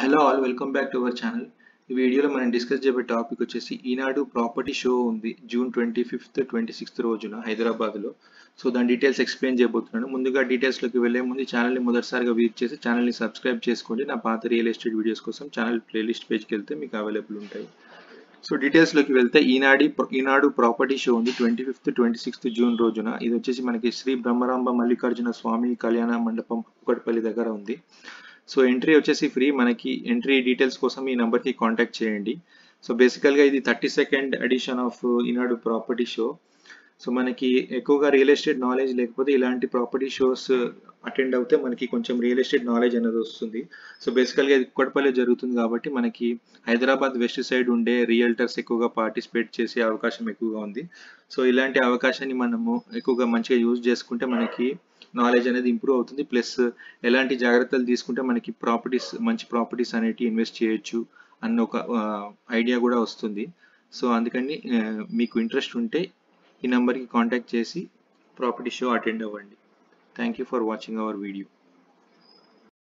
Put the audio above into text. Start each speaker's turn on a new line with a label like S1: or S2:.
S1: hello all welcome back to our channel ఈ వీడియోలో మనం డిస్కస్ చేయబే టాపిక్ వచ్చేసి ఈనాడు ప్రాపర్టీ షో ఉంది June twenty fifth twenty sixth రోజున హైదరాబాద్లో సో దాని డీటెయిల్స్ ఎక్స్ప్లెయిన్ చేయబోతున్నాను ముందుగా డీటెయిల్స్లోకి వెళ్ళే ముందు ఛానల్ని మొదటిసారిగా విజిట్ చేసి ఛానల్ని సబ్స్క్రైబ్ చేసుకోండి నా పాత రియల్ ఎస్టేట్ వీడియోస్ కోసం ఛానల్ ప్లేలిస్ట్ పేజ్కి వెళ్తే మీకు అవైలబుల్ ఉంటాయి సో డీటెయిల్స్లోకి వెళ్తే ఈనాడి ఈనాడు ప్రాపర్టీ షో ఉంది twenty fifth twenty sixth June రోజున ఇది వచ్చేసి మనకి శ్రీ బ్రహ్మరాంబ మల్లికార్జున స్వామి కళ్యాణ మండపం కుకట్పల్లి దగ్గర ఉంది సో ఎంట్రీ వచ్చేసి ఫ్రీ మనకి ఎంట్రీ డీటెయిల్స్ కోసం ఈ నెంబర్కి కాంటాక్ట్ చేయండి సో బేసికల్గా ఇది thirty second edition of Eenadu property show so మనకి ఎక్కువగా రియల్ ఎస్టేట్ నాలెడ్జ్ లేకపోతే ఇలాంటి ప్రాపర్టీ షోస్ అటెండ్ అవుతే మనకి కొంచెం రియల్ ఎస్టేట్ నాలెడ్జ్ అనేది వస్తుంది సో బేసికల్గా ఇది కుక్కడపల్లి జరుగుతుంది కాబట్టి మనకి హైదరాబాద్ వెస్ట్ సైడ్ ఉండే రియల్టర్స్ ఎక్కువగా పార్టిసిపేట్ చేసే అవకాశం ఎక్కువగా ఉంది సో ఇలాంటి అవకాశాన్ని మనము ఎక్కువగా మంచిగా యూజ్ చేసుకుంటే మనకి నాలెడ్జ్ అనేది ఇంప్రూవ్ అవుతుంది ప్లస్ ఎలాంటి జాగ్రత్తలు తీసుకుంటే మనకి ప్రాపర్టీస్ మంచి ప్రాపర్టీస్ అనేవి ఇన్వెస్ట్ చేయొచ్చు అన్న ఒక ఐడియా కూడా వస్తుంది సో అందుకని మీకు ఇంట్రెస్ట్ ఉంటే ఈ నెంబర్కి కాంటాక్ట్ చేసి ప్రాపర్టీ షో అటెండ్ అవ్వండి thank you for watching our video